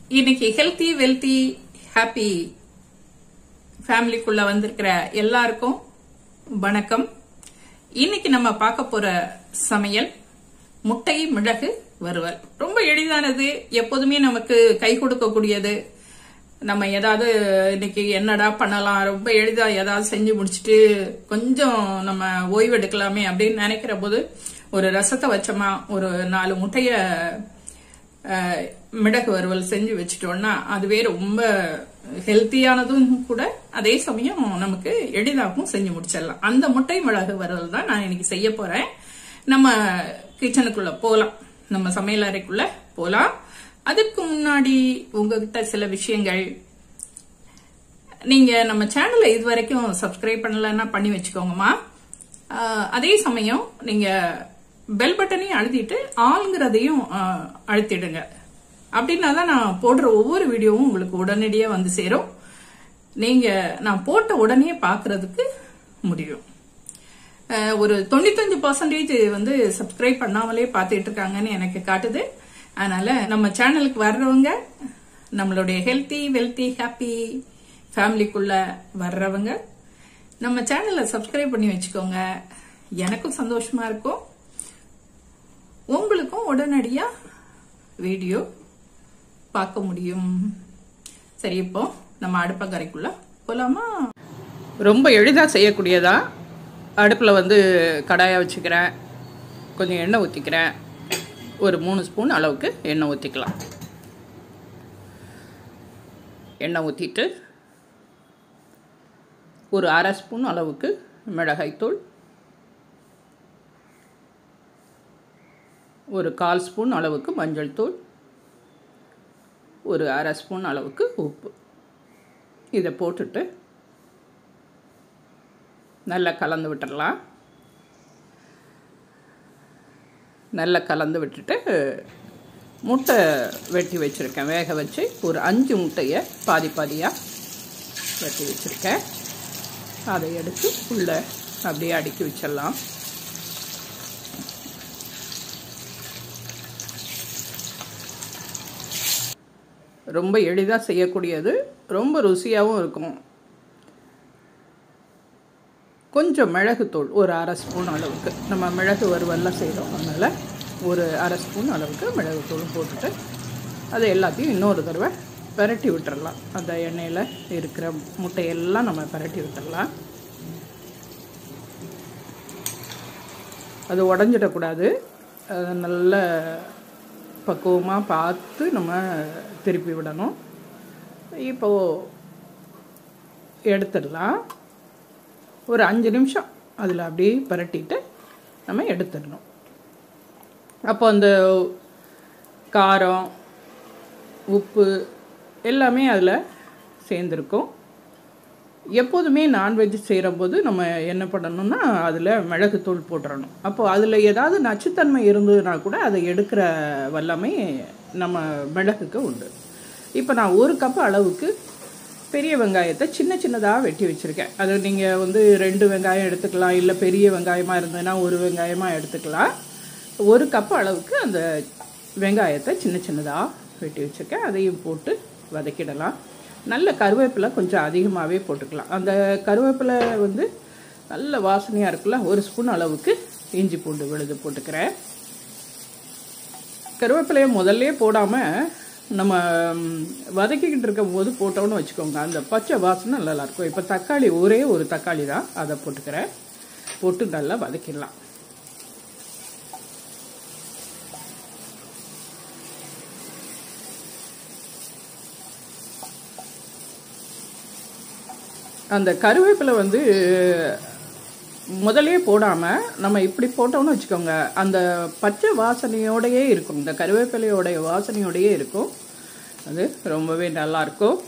இன்னைக்கு healthy wealthy happy ஃபேமிலிக்குள்ள வந்திருக்கிற எல்லாருக்கும் வணக்கம் இன்னைக்கு நம்ம பார்க்க போற சமையல் முட்டை மிளகு வறுவல் ரொம்ப எளிதானது எப்போதுமே நமக்கு கை கொடுக்கக்கூடியது நம்ம ஏதாவது இன்னைக்கு என்னடா பண்ணலாம் ரொம்ப எளிதா ஏதாவது செஞ்சு முடிச்சுட்டு கொஞ்சம் நம்ம ஓய்வு எடுக்கலாமே அப்படின்னு நினைக்கிற போது ஒரு ரசத்தை வச்சோமா ஒரு நாலு முட்டைய அஹ், மிளகு வறுவல் செஞ்சு வச்சுட்டோம்னா அதுவே ரொம்ப ஹெல்த்தியானதும் கூட அதே சமயம் நமக்கு எளிதாகவும் செஞ்சு முடிச்சிடலாம் அந்த முட்டை மிளகு வறுவல் தான் நான் இன்னைக்கு செய்ய போறேன் நம்ம கிச்சனுக்குள்ள போலாம் நம்ம சமையல் அறைக்குள்ள போலாம் அதுக்கு முன்னாடி உங்ககிட்ட சில விஷயங்கள் நீங்க நம்ம சேனலை இது வரைக்கும் சப்ஸ்கிரைப் பண்ணலன்னா பண்ணி வச்சுக்கோங்கம்மா ஆஹ், அதே சமயம் நீங்க பெல் பட்டனையும் அழுத்திட்டு ஆளுங்கிறதையும் ஆஹ், அழுத்திடுங்க அப்படின்னா தான் நான் போடுற ஒவ்வொரு வீடியோவும் உங்களுக்கு உடனடியாக வந்து சேரும் நீங்க நான் போட்ட உடனே பார்க்கிறதுக்கு முடியும் அஹ், ஒரு தொண்ணூத்தஞ்சு பர்சன்டேஜ் வந்து சப்ஸ்கிரைப் பண்ணாமலே பார்த்துட்டு இருக்காங்கன்னு எனக்கு காட்டுது அதனால நம்ம சேனலுக்கு வர்றவங்க நம்மளுடைய ஹெல்த்தி வெல்த்தி ஹாப்பி ஃபேமிலிக்குள்ள வர்றவங்க நம்ம சேனலை சப்ஸ்கிரைப் பண்ணி வச்சுக்கோங்க எனக்கும் சந்தோஷமா இருக்கும் உங்களுக்கும் உடனடியா வீடியோ பார்க்க முடியும் சரி இப்போ நம்ம அடுப்பங்கரைக்குள்ள போலாமா ரொம்ப எளிதாக செய்யக்கூடியதா அடுப்பில் வந்து கடாயை வச்சுக்கிறேன் கொஞ்சம் எண்ணெய் ஊற்றிக்கிறேன் ஒரு மூணு ஸ்பூன் அளவுக்கு எண்ணெய் ஊற்றிக்கலாம் எண்ணெய் ஊற்றிட்டு ஒரு அரை ஸ்பூன் அளவுக்கு மிளகாய்த்தூள் ஒரு கால் ஸ்பூன் அளவுக்கு மஞ்சள் தூள் ஒரு அரை ஸ்பூன் அளவுக்கு உப்பு இதை போட்டுட்டு நல்லா கலந்து விட்டுடலாம் நல்லா கலந்து விட்டுட்டு முட்டை வெட்டி வச்சுருக்கேன் வேக வச்சு ஒரு அஞ்சு முட்டையை பாதி பாதியாக வெட்டி வச்சுருக்கேன் அதை எடுத்து உள்ளே அப்படியே அடுக்கி வச்சிடலாம் ரொம்ப எளிதாக செய்யக்கூடியது ரொம்ப ருசியாகவும் இருக்கும் கொஞ்சம் மிளகுத்தூள் ஒரு அரை ஸ்பூன் அளவுக்கு நம்ம மிளகு வறுவல்லாம் செய்கிறோம் அதனால் ஒரு அரை ஸ்பூன் அளவுக்கு மிளகுத்தூளும் போட்டுட்டு அதை எல்லாத்தையும் இன்னொரு தடவை பெரட்டி விட்டுறலாம் அந்த எண்ணெயில் இருக்கிற முட்டையெல்லாம் நம்ம பெரட்டி விட்டுறலாம் அது உடஞ்சிடக்கூடாது அது நல்ல பக்குவமாக பார்த்து நம்ம திருப்பி விடணும் இப்போது எடுத்துடலாம் ஒரு அஞ்சு நிமிஷம் அதில் அப்படியே பரட்டிட்டு நம்ம எடுத்துடணும் அப்போ அந்த காரம் உப்பு எல்லாமே அதில் சேர்ந்துருக்கும் எப்போதுமே நான்வெஜ் செய்கிறபோது நம்ம என்ன பண்ணணும்னா அதில் மிளகுத்தூள் போட்டுறணும் அப்போது அதில் ஏதாவது நச்சுத்தன்மை இருந்ததுன்னா கூட அதை எடுக்கிற வல்லமை நம்ம மிளகுக்கு உண்டு இப்போ நான் ஒரு கப் அளவுக்கு பெரிய வெங்காயத்தை சின்ன சின்னதாக வெட்டி வச்சுருக்கேன் அது நீங்கள் வந்து ரெண்டு வெங்காயம் எடுத்துக்கலாம் இல்லை பெரிய வெங்காயமாக இருந்ததுன்னா ஒரு வெங்காயமாக எடுத்துக்கலாம் ஒரு கப் அளவுக்கு அந்த வெங்காயத்தை சின்ன சின்னதாக வெட்டி வச்சுருக்கேன் அதையும் போட்டு வதக்கிடலாம் நல்ல கருவேப்பிலை கொஞ்சம் அதிகமாகவே போட்டுக்கலாம் அந்த கருவேப்பிலை வந்து நல்ல வாசனையாக இருக்குல்ல ஒரு ஸ்பூன் அளவுக்கு இஞ்சி பூண்டு விழுது போட்டுக்கிறேன் கருவேப்பிலையை முதல்ல போடாமல் நம்ம ம், வதக்கிக்கிட்டு இருக்கும் போது போட்டோன்னு வச்சுக்கோங்க அந்த பச்சை வாசனை நல்லா இருக்கும் இப்போ தக்காளி ஒரே ஒரு தக்காளி தான் அதை போட்டுக்கிறேன் போட்டு நல்லா வதக்கிடலாம் அந்த கருவேப்பிலை வந்து முதலே போடாமல் நம்ம இப்படி போட்டோம்னு வச்சுக்கோங்க அந்த பச்சை வாசனையோடையே இருக்கும் இந்த கருவேப்பிலையோடைய வாசனையோடையே இருக்கும் அது ரொம்பவே நல்லா இருக்கும்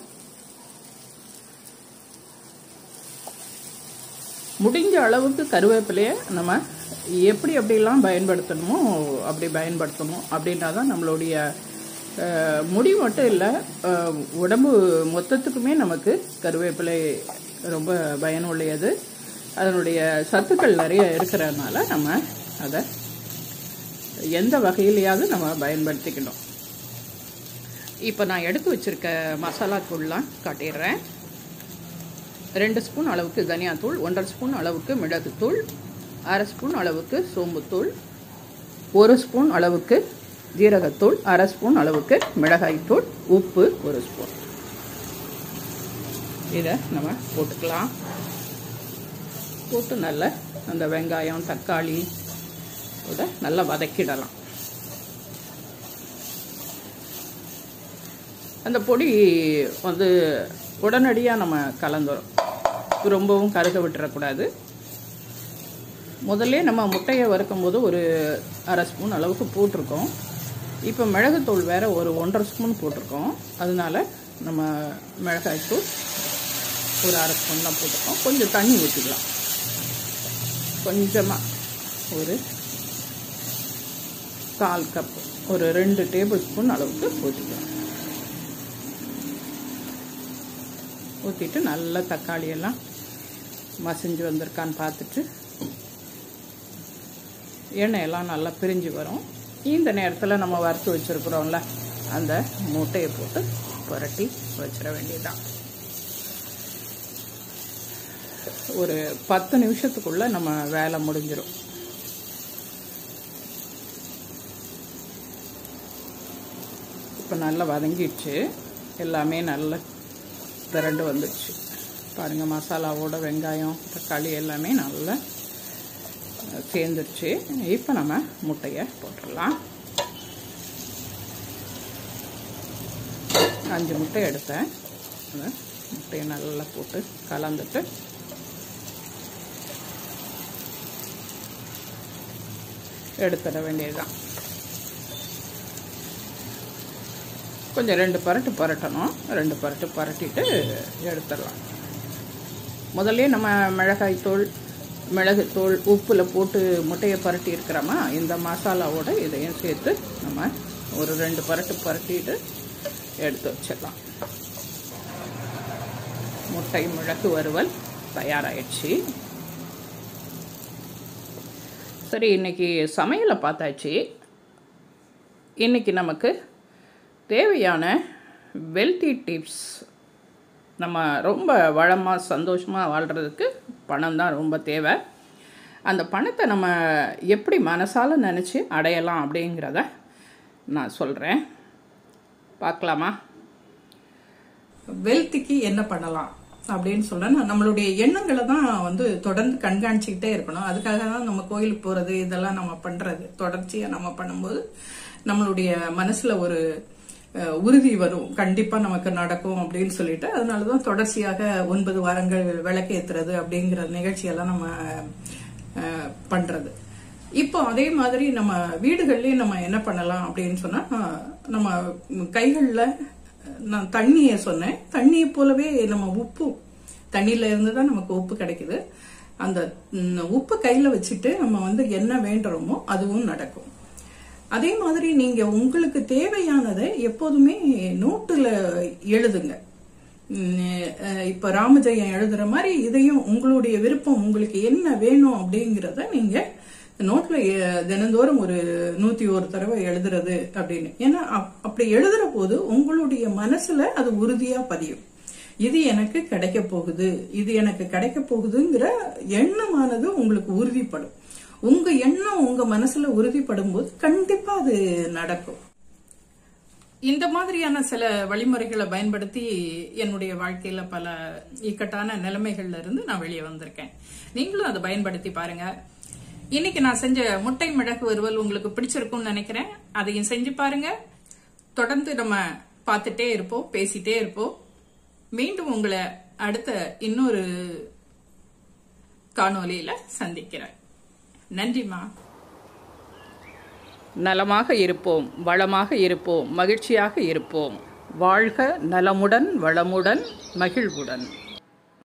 முடிஞ்ச அளவுக்கு கருவேப்பிலையை நம்ம எப்படி எப்படிலாம் பயன்படுத்தணுமோ அப்படி பயன்படுத்தணும் அப்படின்னா தான் நம்மளுடைய அஹ், முடி மட்டும் இல்லை அஹ், உடம்பு மொத்தத்துக்குமே நமக்கு கருவேப்பிலை ரொம்ப பயனுடையது அதனுடைய சத்துக்கள் நிறைய இருக்கிறதுனால நம்ம அதை எந்த வகையிலையாவது நம்ம பயன்படுத்திக்கணும் இப்போ நான் எடுத்து வச்சிருக்க மசாலா தூள்லாம் காட்டிடுறேன் ரெண்டு ஸ்பூன் அளவுக்கு தனியாத்தூள் ஒன்றரை ஸ்பூன் அளவுக்கு மிளகுத்தூள் அரை ஸ்பூன் அளவுக்கு சோம்புத்தூள் ஒரு ஸ்பூன் அளவுக்கு ஜீரகத்தூள் அரை ஸ்பூன் அளவுக்கு மிளகாய்த்தூள் உப்பு ஒரு ஸ்பூன் இதை நம்ம போட்டுக்கலாம் போட்டு நல்லா அந்த வெங்காயம் தக்காளி இதை நல்லா வதக்கிடலாம் அந்த பொடி வந்து உடனடியாக நம்ம கலந்துரும் ரொம்பவும் கருக விட்டுறக்கூடாது முதல்ல நம்ம முட்டையை வறுக்கும் போது ஒரு அரை ஸ்பூன் அளவுக்கு போட்டிருக்கோம் இப்போ மிளகுத்தூள் வேறு ஒரு ஒன்றரை ஸ்பூன் போட்டிருக்கோம் அதனால நம்ம மிளகாய்த்தூள் ஒரு அரை ஸ்பூன் தான் போட்டிருக்கோம் கொஞ்சம் தண்ணி ஊற்றிக்கலாம் கொஞ்சமாக ஒரு கால் கப் ஒரு ரெண்டு டேபிள் ஸ்பூன் அளவுக்கு ஊற்றிக்கலாம் ஊற்றிட்டு நல்லா தக்காளி எல்லாம் மசிஞ்சு வந்திருக்கான்னு பார்த்துட்டு எண்ணெயெல்லாம் நல்லா பிரிஞ்சு வரும் இந்த நேரத்தில் நம்ம வறுத்து வச்சுருக்குறோம்ல அந்த மூட்டையை போட்டு புரட்டி வச்சிட வேண்டியதுதான் ஒரு பத்து நிமிஷத்துக்குள்ள நம்ம வேலை முடிஞ்சிடும் இப்போ நல்லா வதங்கிடுச்சு எல்லாமே நல்லா திரண்டு வந்துடுச்சு பாருங்கள் மசாலாவோட வெங்காயம் தக்காளி எல்லாமே நல்லா சேர்ந்துருச்சு இப்போ நம்ம முட்டையை போட்டுடலாம் அஞ்சு முட்டை எடுத்தேன் அந்த முட்டையை நல்லா போட்டு கலந்துட்டு எடுத்துட வேண்டியதுதான் கொஞ்சம் ரெண்டு பரட்டு பரட்டணும் ரெண்டு பரட்டு பரட்டிட்டு எடுத்துடலாம் முதல்ல நம்ம மிளகாய்த்தூள் மிளகுத்தூள் உப்பில் போட்டு முட்டையை பரட்டி இருக்கிறோமா இந்த மசாலாவோட இதையும் சேர்த்து நம்ம ஒரு ரெண்டு பரட்டு பரட்டிட்டு எடுத்து வச்சிடலாம் முட்டை மிளகு வறுவல் தயாராகிடுச்சு சரி இன்னைக்கு சமையலை பார்த்தாச்சு இன்னைக்கு நமக்கு தேவையான வெல்த்தி டிப்ஸ் நம்ம ரொம்ப வளமாக சந்தோஷமாக வாழ்கிறதுக்கு பணம் தான் ரொம்ப தேவை அந்த பணத்தை நம்ம எப்படி மனசால் நினச்சி அடையலாம் அப்படிங்கிறத நான் சொல்கிறேன் பார்க்கலாமா வெல்த்திக்கு என்ன பண்ணலாம் அப்படின்னு சொல்ல நம்மளுடைய எண்ணங்களை தான் வந்து தொடர்ந்து கண்காணிச்சுக்கிட்டே இருக்கணும் அதுக்காக தான் நம்ம கோயிலுக்கு போகிறது இதெல்லாம் நம்ம பண்ணுறது தொடர்ச்சியாக நம்ம பண்ணும்போது நம்மளுடைய மனசில் ஒரு உறுதி வரும் கண்டிப்பா நமக்கு நடக்கும் அப்படின்னு சொல்லிட்டு அதனாலதான் தொடர்ச்சியாக ஒன்பது வாரங்கள் விளக்கேத்துறது அப்படிங்கிற நிகழ்ச்சியெல்லாம் நம்ம பண்றது இப்போ அதே மாதிரி நம்ம வீடுகள்லயும் நம்ம என்ன பண்ணலாம் அப்படின்னு சொன்னா நம்ம கைகள்ல நான் தண்ணிய சொன்னேன் தண்ணியை போலவே நம்ம உப்பு தண்ணியில இருந்து தான் நமக்கு உப்பு கிடைக்குது அந்த உப்பு கையில வச்சுட்டு நம்ம வந்து என்ன வேண்டுறோமோ அதுவும் நடக்கும் அதே மாதிரி நீங்க உங்களுக்கு தேவையானதை எப்போதுமே நோட்டுல எழுதுங்க இப்ப ராமஜெயம் எழுதுற மாதிரி இதையும் உங்களுடைய விருப்பம் உங்களுக்கு என்ன வேணும் அப்படிங்கறத நீங்க நோட்ல தினந்தோறும் ஒரு நூத்தி ஒரு தடவை எழுதுறது அப்படின்னு ஏன்னா அப்படி எழுதுற போது உங்களுடைய மனசுல அது உறுதியா பதியும் இது எனக்கு கிடைக்க போகுது இது எனக்கு கிடைக்க போகுதுங்கிற எண்ணமானது உங்களுக்கு உறுதிப்படும் உங்க எண்ணம் உங்க மனசுல உறுதிப்படும் போது கண்டிப்பா அது நடக்கும் இந்த மாதிரியான சில வழிமுறைகளை பயன்படுத்தி என்னுடைய வாழ்க்கையில பல இக்கட்டான நிலைமைகள்ல இருந்து நான் வெளியே வந்திருக்கேன் நீங்களும் அதை பயன்படுத்தி பாருங்க இன்னைக்கு நான் செஞ்ச முட்டை மிளகு வறுவல் உங்களுக்கு பிடிச்சிருக்கும்னு நினைக்கிறேன் அதையும் செஞ்சு பாருங்க தொடர்ந்து நம்ம பார்த்துட்டே இருப்போம் பேசிட்டே இருப்போம் மீண்டும் உங்களை அடுத்த இன்னொரு காணொலியில சந்திக்கிறேன் நன்றிம்மா நலமாக இருப்போம் வளமாக இருப்போம் மகிழ்ச்சியாக இருப்போம் வாழ்க நலமுடன் வளமுடன் மகிழ்வுடன்